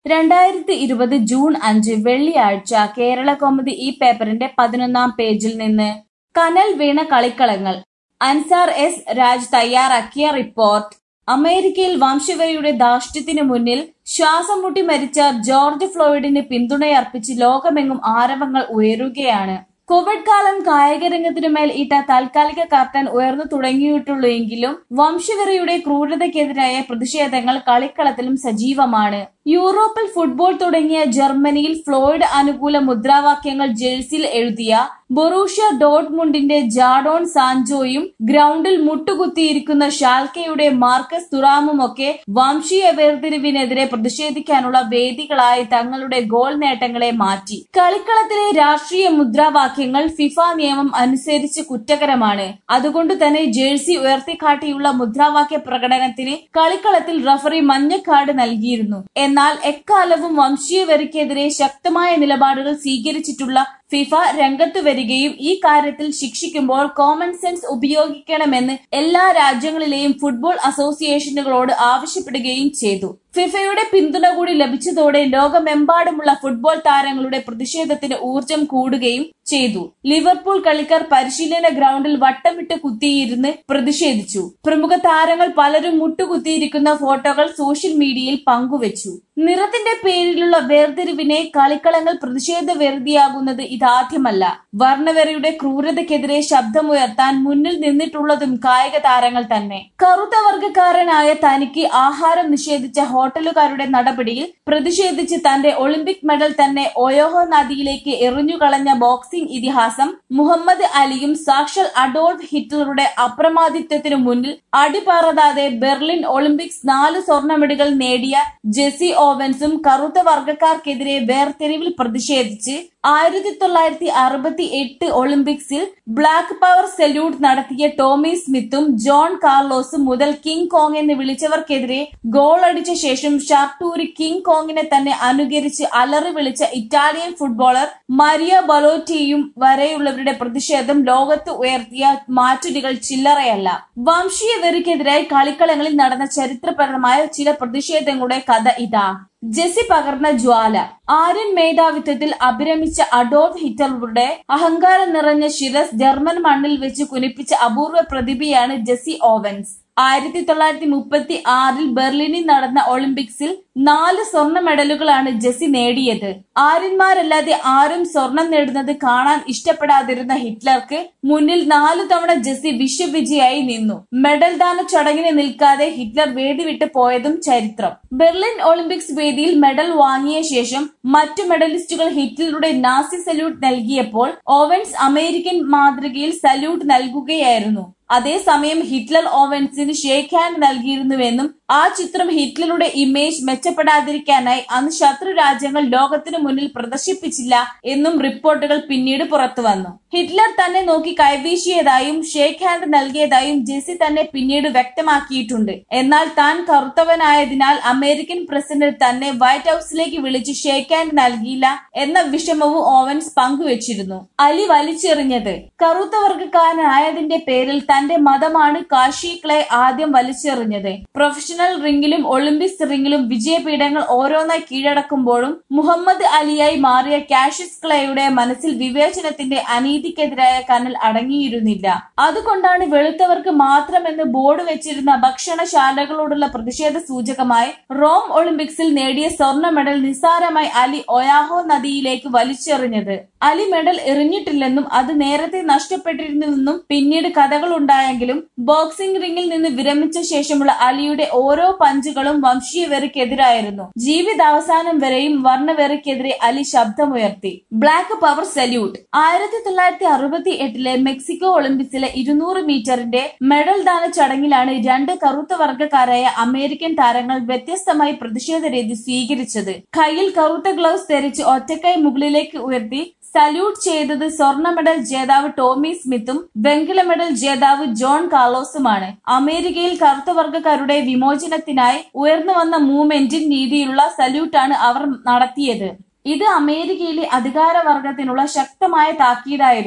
രണ്ടായിരത്തി ഇരുപത് ജൂൺ അഞ്ച് വെള്ളിയാഴ്ച കേരള കൗമുദി ഈ പേപ്പറിന്റെ പതിനൊന്നാം പേജിൽ നിന്ന് കനൽ വീണ കളിക്കളങ്ങൾ അൻസാർ എസ് രാജ് തയ്യാറാക്കിയ റിപ്പോർട്ട് അമേരിക്കയിൽ വംശവെറിയുടെ ധാർഷ്ട്യത്തിനു മുന്നിൽ ശ്വാസം മുട്ടി മരിച്ച ജോർജ് ഫ്ലോയിഡിന് പിന്തുണയർപ്പിച്ച് ലോകമെങ്ങും ആരവങ്ങൾ ഉയരുകയാണ് കോവിഡ് കാലം കായിക രംഗത്തിനുമേൽ ഇട്ട താൽക്കാലിക കർട്ടൻ ഉയർന്നു തുടങ്ങിയിട്ടുള്ളൂ എങ്കിലും വംശവെറിയുടെ ക്രൂരതയ്ക്കെതിരായ പ്രതിഷേധങ്ങൾ കളിക്കളത്തിലും സജീവമാണ് യൂറോപ്പിൽ ഫുട്ബോൾ തുടങ്ങിയ ജർമ്മനിയിൽ ഫ്ലോയിഡ് അനുകൂല മുദ്രാവാക്യങ്ങൾ ജേഴ്സിയിൽ എഴുതിയ ബൊറൂഷ്യ ഡോട്ട്മുണ്ടിന്റെ ജാഡോൺ സാൻജോയും ഗ്രൗണ്ടിൽ മുട്ടുകുത്തിയിരിക്കുന്ന ഷാൽക്കയുടെ മാർക്കസ് തുറാമുമൊക്കെ വംശീയ വേർതിരിവിനെതിരെ പ്രതിഷേധിക്കാനുള്ള വേദികളായി തങ്ങളുടെ ഗോൾ നേട്ടങ്ങളെ മാറ്റി കളിക്കളത്തിലെ രാഷ്ട്രീയ മുദ്രാവാക്യങ്ങൾ ഫിഫ നിയമം അനുസരിച്ച് കുറ്റകരമാണ് അതുകൊണ്ട് തന്നെ ജേഴ്സി ഉയർത്തിക്കാട്ടിയുള്ള മുദ്രാവാക്യ പ്രകടനത്തിന് കളിക്കളത്തിൽ റഫറി മഞ്ഞക്കാർഡ് നൽകിയിരുന്നു എന്നാൽ എക്കാലവും വംശീയവെറിക്കെതിരെ ശക്തമായ നിലപാടുകൾ സ്വീകരിച്ചിട്ടുള്ള ഫിഫ രംഗത്ത് വരികയും ഈ കാര്യത്തിൽ ശിക്ഷിക്കുമ്പോൾ കോമൺ സെൻസ് ഉപയോഗിക്കണമെന്ന് എല്ലാ രാജ്യങ്ങളിലെയും ഫുട്ബോൾ അസോസിയേഷനുകളോട് ആവശ്യപ്പെടുകയും ചെയ്തു ഫിഫയുടെ പിന്തുണ കൂടി ലഭിച്ചതോടെ ലോകമെമ്പാടുമുള്ള ഫുട്ബോൾ താരങ്ങളുടെ പ്രതിഷേധത്തിന് ഊർജം കൂടുകയും ചെയ്തു ലിവർപൂൾ കളിക്കാർ പരിശീലന ഗ്രൗണ്ടിൽ വട്ടമിട്ട് കുത്തിയിരുന്ന് പ്രതിഷേധിച്ചു പ്രമുഖ താരങ്ങൾ പലരും മുട്ടുകുത്തിയിരിക്കുന്ന ഫോട്ടോകൾ സോഷ്യൽ മീഡിയയിൽ പങ്കുവച്ചു നിറത്തിന്റെ പേരിലുള്ള വേർതിരിവിനെ കളിക്കളങ്ങൾ പ്രതിഷേധ വേർതിയാകുന്നത് ഇതാദ്യമല്ല വർണ്ണവെറിയുടെ ക്രൂരതയ്ക്കെതിരെ ശബ്ദമുയർത്താൻ മുന്നിൽ നിന്നിട്ടുള്ളതും കായിക താരങ്ങൾ തന്നെ കറുത്ത വർഗക്കാരനായ തനിക്ക് ആഹാരം നിഷേധിച്ച ഹോട്ടലുകാരുടെ നടപടിയിൽ പ്രതിഷേധിച്ച് തന്റെ ഒളിമ്പിക് മെഡൽ തന്നെ ഒയോഹോ നദിയിലേക്ക് എറിഞ്ഞുകളഞ്ഞ ബോക്സിംഗ് ഇതിഹാസം മുഹമ്മദ് അലിയും സാക്ഷൽ അഡോൾഫ് ഹിറ്റ്ലറുടെ അപ്രമാദിത്വത്തിനു മുന്നിൽ അടിപാറതാതെ ബെർലിൻ ഒളിമ്പിക്സ് നാല് സ്വർണ്ണ നേടിയ ജെസി ഓവൻസും കറുത്ത വർഗക്കാർക്കെതിരെ വേർതിരിവിൽ പ്രതിഷേധിച്ച് ആയിരത്തി തൊള്ളായിരത്തി അറുപത്തി എട്ട് ഒളിമ്പിക്സിൽ ബ്ലാക്ക് പവർ സല്യൂട്ട് നടത്തിയ ടോമി സ്മിത്തും ജോൺ കാർലോസും മുതൽ കിങ് കോങ് എന്ന് വിളിച്ചവർക്കെതിരെ ഗോൾ അടിച്ച ശേഷം ഷർട്ടൂരി കിങ് കോങ്ങിനെ തന്നെ അനുകരിച്ച് അലറി വിളിച്ച ഇറ്റാലിയൻ ഫുട്ബോളർ മരിയ ബലോറ്റിയും വരെയുള്ളവരുടെ പ്രതിഷേധം ലോകത്ത് ഉയർത്തിയ മാറ്റുരികൾ ചില്ലറയല്ല വംശീയ വെറിക്കെതിരായി കളിക്കളങ്ങളിൽ നടന്ന ചരിത്രപരമായ ചില പ്രതിഷേധങ്ങളുടെ കഥ ഇതാ ജെസി പകർന്ന ജ്വാല ആര്യൻ മേധാവിത്വത്തിൽ അഭിരമിച്ച അഡോൾഫ് ഹിറ്റലറുടെ അഹങ്കാരം നിറഞ്ഞ ശിരസ് ജർമ്മൻ മണ്ണിൽ വെച്ച് കുനിപ്പിച്ച അപൂർവ പ്രതിഭയാണ് ജെസി ഓവൻസ് ആയിരത്തി തൊള്ളായിരത്തി മുപ്പത്തി ആറിൽ ബെർലിനിൽ നടന്ന ഒളിമ്പിക്സിൽ നാല് സ്വർണ്ണ മെഡലുകളാണ് ജെസി നേടിയത് ആര്യന്മാരല്ലാതെ ആരും സ്വർണം നേടുന്നത് കാണാൻ ഇഷ്ടപ്പെടാതിരുന്ന ഹിറ്റ്ലർക്ക് മുന്നിൽ നാലു തവണ ജെസി വിശ്വവിജയായി നിന്നു മെഡൽ ദാന ചടങ്ങിന് നിൽക്കാതെ ഹിറ്റ്ലർ വേദി വിട്ടു പോയതും ചരിത്രം ബെർലിൻ ഒളിമ്പിക്സ് വേദിയിൽ മെഡൽ വാങ്ങിയ ശേഷം മറ്റു മെഡലിസ്റ്റുകൾ ഹിറ്റ്ലറുടെ നാസി സല്യൂട്ട് നൽകിയപ്പോൾ ഓവൻസ് അമേരിക്കൻ മാതൃകയിൽ സല്യൂട്ട് നൽകുകയായിരുന്നു അതേസമയം ഹിറ്റ്ലർ ഓവൻസിന് ഷേക്ക് ഹാൻഡ് നൽകിയിരുന്നുവെന്നും ആ ചിത്രം ഹിറ്റ്ലറുടെ ഇമേജ് മെച്ചപ്പെടാതിരിക്കാനായി അന്ന് ശത്രു രാജ്യങ്ങൾ ലോകത്തിനു മുന്നിൽ പ്രദർശിപ്പിച്ചില്ല എന്നും റിപ്പോർട്ടുകൾ പിന്നീട് പുറത്തു വന്നു ഹിറ്റ്ലർ തന്നെ നോക്കി കൈവീശിയതായും ഷേക്ക് ഹാൻഡ് നൽകിയതായും ജെസി തന്നെ പിന്നീട് വ്യക്തമാക്കിയിട്ടുണ്ട് എന്നാൽ താൻ കറുത്തവനായതിനാൽ അമേരിക്കൻ പ്രസിഡന്റ് തന്നെ വൈറ്റ് ഹൌസിലേക്ക് വിളിച്ച് ഷേക്ക് ഹാൻഡ് നൽകിയില്ല എന്ന വിഷമവും ഓവൻസ് പങ്കുവച്ചിരുന്നു അലി വലിച്ചെറിഞ്ഞത് കറുത്ത വർഗക്കാരനായതിന്റെ പേരിൽ തന്റെ മതമാണ് കാഷി ക്ലേ ആദ്യം വലിച്ചെറിഞ്ഞത് പ്രൊഫഷണൽ റിംഗിലും ഒളിമ്പിക്സ് റിംഗിലും വിജയപീഠങ്ങൾ ഓരോന്നായി കീഴടക്കുമ്പോഴും മുഹമ്മദ് അലിയായി മാറിയ കാഷ്യസ് ക്ലേയുടെ മനസ്സിൽ വിവേചനത്തിന്റെ അനീതിക്കെതിരായ കനൽ അടങ്ങിയിരുന്നില്ല അതുകൊണ്ടാണ് വെളുത്തവർക്ക് മാത്രമെന്ന് ബോർഡ് വെച്ചിരുന്ന ഭക്ഷണശാലകളോടുള്ള പ്രതിഷേധ സൂചകമായി റോം ഒളിമ്പിക്സിൽ നേടിയ സ്വർണ്ണ മെഡൽ നിസ്സാരമായി അലി ഒയാഹോ നദിയിലേക്ക് വലിച്ചെറിഞ്ഞത് അലി മെഡൽ എറിഞ്ഞിട്ടില്ലെന്നും അത് നേരത്തെ നഷ്ടപ്പെട്ടിരുന്നുവെന്നും പിന്നീട് കഥകൾ ഉണ്ടായെങ്കിലും ബോക്സിംഗ് റിംഗിൽ നിന്ന് വിരമിച്ച ശേഷമുള്ള അലിയുടെ ഓരോ പഞ്ചുകളും വംശീയ വെറിക്കെതിരായിരുന്നു ജീവിതാവസാനം വരെയും വർണ്ണവെറിക്കെതിരെ അലി ശബ്ദമുയർത്തി ബ്ലാക്ക് പവർ സല്യൂട്ട് ആയിരത്തി തൊള്ളായിരത്തി അറുപത്തി എട്ടിലെ മെക്സിക്കോ ഒളിമ്പിക്സിലെ ഇരുന്നൂറ് മീറ്ററിന്റെ മെഡൽ ദാന ചടങ്ങിലാണ് രണ്ട് കറുത്ത വർഗക്കാരായ അമേരിക്കൻ താരങ്ങൾ വ്യത്യസ്തമായി പ്രതിഷേധ രീതി സ്വീകരിച്ചത് കയ്യിൽ കറുത്ത ഗ്ലൗസ് ധരിച്ച് ഒറ്റക്കൈ മുകളിലേക്ക് ഉയർത്തി സല്യൂട്ട് ചെയ്തത് സ്വർണ്ണ മെഡൽ ജേതാവ് ടോമി സ്മിത്തും വെങ്കല മെഡൽ ജേതാവ് ജോൺ കാർലോസുമാണ് അമേരിക്കയിൽ കറുത്ത വർഗക്കാരുടെ വിമോചനത്തിനായി ഉയർന്നു വന്ന മൂവ്മെന്റിൻ രീതിയിലുള്ള സല്യൂട്ടാണ് അവർ നടത്തിയത് ഇത് അമേരിക്കയിലെ അധികാരവർഗത്തിനുള്ള ശക്തമായ താക്കീതായിരുന്നു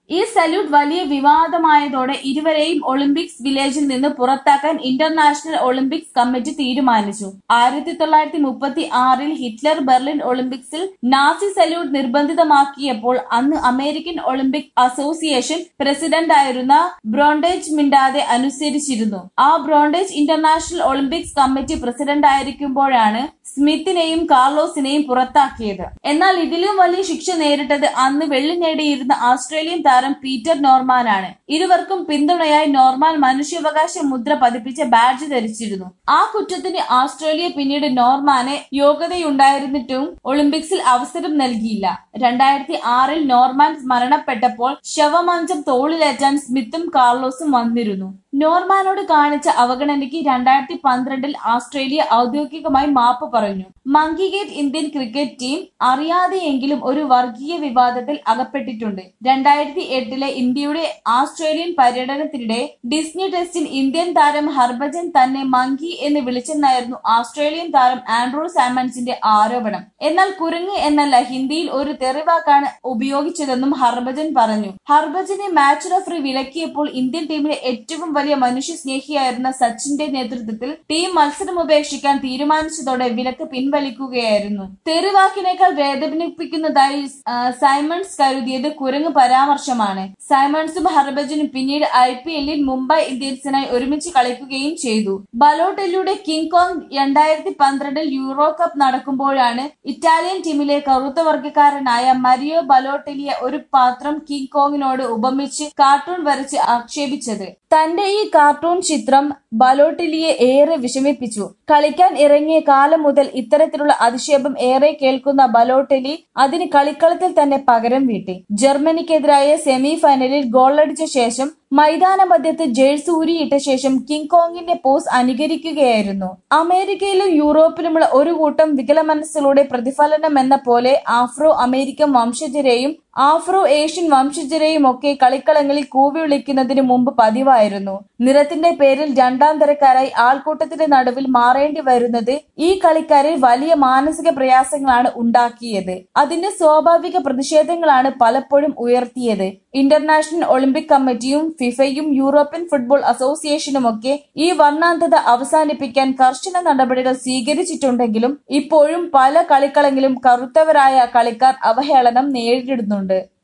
ഈ സല്യൂട്ട് വലിയ വിവാദമായതോടെ ഇരുവരെയും ഒളിമ്പിക്സ് വില്ലേജിൽ നിന്ന് പുറത്താക്കാൻ ഇന്റർനാഷണൽ ഒളിമ്പിക്സ് കമ്മിറ്റി തീരുമാനിച്ചു ആയിരത്തി തൊള്ളായിരത്തി മുപ്പത്തി ആറിൽ ഹിറ്റ്ലർ ബെർലിൻ ഒളിമ്പിക്സിൽ നാസി സല്യൂട്ട് നിർബന്ധിതമാക്കിയപ്പോൾ അന്ന് അമേരിക്കൻ ഒളിമ്പിക് അസോസിയേഷൻ പ്രസിഡന്റായിരുന്ന ബ്രോണ്ടേജ് മിണ്ടാതെ അനുസരിച്ചിരുന്നു ആ Brundage international Olympics committee president ആയിരിക്കുമ്പോഴാണ് സ്മിത്തിനെയും കാർലോസിനെയും പുറത്താക്കിയത് എന്നാൽ ഇതിലും വലിയ ശിക്ഷ നേരിട്ടത് അന്ന് വെള്ളി നേടിയിരുന്ന ആസ്ട്രേലിയൻ താരം പീറ്റർ നോർമാനാണ് ഇരുവർക്കും പിന്തുണയായി നോർമാൻ മനുഷ്യാവകാശ മുദ്ര പതിപ്പിച്ച ബാഡ്ജ് ധരിച്ചിരുന്നു ആ കുറ്റത്തിന് ആസ്ട്രേലിയ പിന്നീട് നോർമാനെ യോഗ്യതയുണ്ടായിരുന്നിട്ടും ഒളിമ്പിക്സിൽ അവസരം നൽകിയില്ല രണ്ടായിരത്തി ആറിൽ നോർമാൻ മരണപ്പെട്ടപ്പോൾ ശവമഞ്ചം തോളിലേറ്റാൻ സ്മിത്തും കാർലോസും വന്നിരുന്നു നോർമാനോട് കാണിച്ച അവഗണനയ്ക്ക് രണ്ടായിരത്തി പന്ത്രണ്ടിൽ ആസ്ട്രേലിയ ഔദ്യോഗികമായി മാപ്പ് പറഞ്ഞു monkey gate Indian cricket team അറിയാതെയെങ്കിലും ഒരു വർഗീയ വിവാദത്തിൽ അകപ്പെട്ടിട്ടുണ്ട് രണ്ടായിരത്തി എട്ടിലെ ഇന്ത്യയുടെ ആസ്ട്രേലിയൻ പര്യടനത്തിനിടെ ഡിസ്നി ടെസ്റ്റിൽ ഇന്ത്യൻ താരം ഹർഭജൻ തന്നെ മങ്കി എന്ന് വിളിച്ചെന്നായിരുന്നു ആസ്ട്രേലിയൻ താരം ആൻഡ്രൂ സാമൻസിന്റെ ആരോപണം എന്നാൽ കുരങ്ങ് എന്നല്ല ഹിന്ദിയിൽ ഒരു തെറിവാക്കാണ് ഉപയോഗിച്ചതെന്നും ഹർഭജൻ പറഞ്ഞു ഹർഭജനെ മാച്ച് റഫറി വിലക്കിയപ്പോൾ ഇന്ത്യൻ ടീമിലെ ഏറ്റവും വലിയ മനുഷ്യ സ്നേഹിയായിരുന്ന സച്ചിന്റെ നേതൃത്വത്തിൽ ടീം മത്സരം ഉപേക്ഷിക്കാൻ തീരുമാനിച്ചതോടെ വിലക്ക് പിൻവലിക്കുകയായിരുന്നു തെറിവാക്കിനേക്കാൾ വേദനിപ്പിക്കുന്നതായി ആ, സൈമൺസ് കരുതിയത് കുരങ്ങ് പരാമർശമാണ് സൈമൺസും ഹർഭജനും പിന്നീട് ഐ പി എല്ലിൽ മുംബൈ ഇന്ത്യൻസിനായി ഒരുമിച്ച് കളിക്കുകയും ചെയ്തു ബലോട്ടലിയുടെ കിങ് കോങ് രണ്ടായിരത്തി പന്ത്രണ്ടിൽ യൂറോ കപ്പ് നടക്കുമ്പോഴാണ് ഇറ്റാലിയൻ ടീമിലെ കറുത്ത വർഗ്ഗക്കാരനായ മരിയോ ബലോട്ടലിയെ ഒരു പാത്രം കിങ് കോങ്ങിനോട് ഉപമിച്ച് കാർട്ടൂൺ വരച്ച് ആക്ഷേപിച്ചത് തന്റെ ഈ കാർട്ടൂൺ ചിത്രം ബലോട്ടിലിയെ ഏറെ വിഷമിപ്പിച്ചു കളിക്കാൻ ഇറങ്ങിയ കാലം മുതൽ ഇത്തരത്തിലുള്ള അധിക്ഷേപം ഏറെ കേൾക്കുന്ന ബലോട്ടിലി അതിന് കളിക്കളത്തിൽ തന്നെ പകരം വീട്ടി ജർമ്മനിക്കെതിരായ സെമി ഫൈനലിൽ ഗോളടിച്ച ശേഷം മൈതാന മധ്യത്ത് ജേഴ്സി ഊരിയിട്ട ശേഷം കിങ് കോങ്ങിന്റെ പോസ് അനുകരിക്കുകയായിരുന്നു അമേരിക്കയിലും യൂറോപ്പിലുമുള്ള ഒരു കൂട്ടം വികലമനസ്സുകളുടെ പ്രതിഫലനം എന്ന പോലെ ആഫ്രോ അമേരിക്കൻ വംശജരെയും ആഫ്രോ ഏഷ്യൻ വംശജരെയും ഒക്കെ കളിക്കളങ്ങളിൽ കൂവി വിളിക്കുന്നതിന് മുമ്പ് പതിവായിരുന്നു നിറത്തിന്റെ പേരിൽ രണ്ടാം തരക്കാരായി ആൾക്കൂട്ടത്തിന്റെ നടുവിൽ മാറേണ്ടി വരുന്നത് ഈ കളിക്കാരിൽ വലിയ മാനസിക പ്രയാസങ്ങളാണ് ഉണ്ടാക്കിയത് അതിന്റെ സ്വാഭാവിക പ്രതിഷേധങ്ങളാണ് പലപ്പോഴും ഉയർത്തിയത് ഇന്റർനാഷണൽ ഒളിമ്പിക് കമ്മിറ്റിയും ഫിഫയും യൂറോപ്യൻ ഫുട്ബോൾ അസോസിയേഷനുമൊക്കെ ഈ വർണ്ണാന്തത അവസാനിപ്പിക്കാൻ കർശന നടപടികൾ സ്വീകരിച്ചിട്ടുണ്ടെങ്കിലും ഇപ്പോഴും പല കളിക്കളങ്ങളിലും കറുത്തവരായ കളിക്കാർ അവഹേളനം നേരിടുന്നുണ്ട്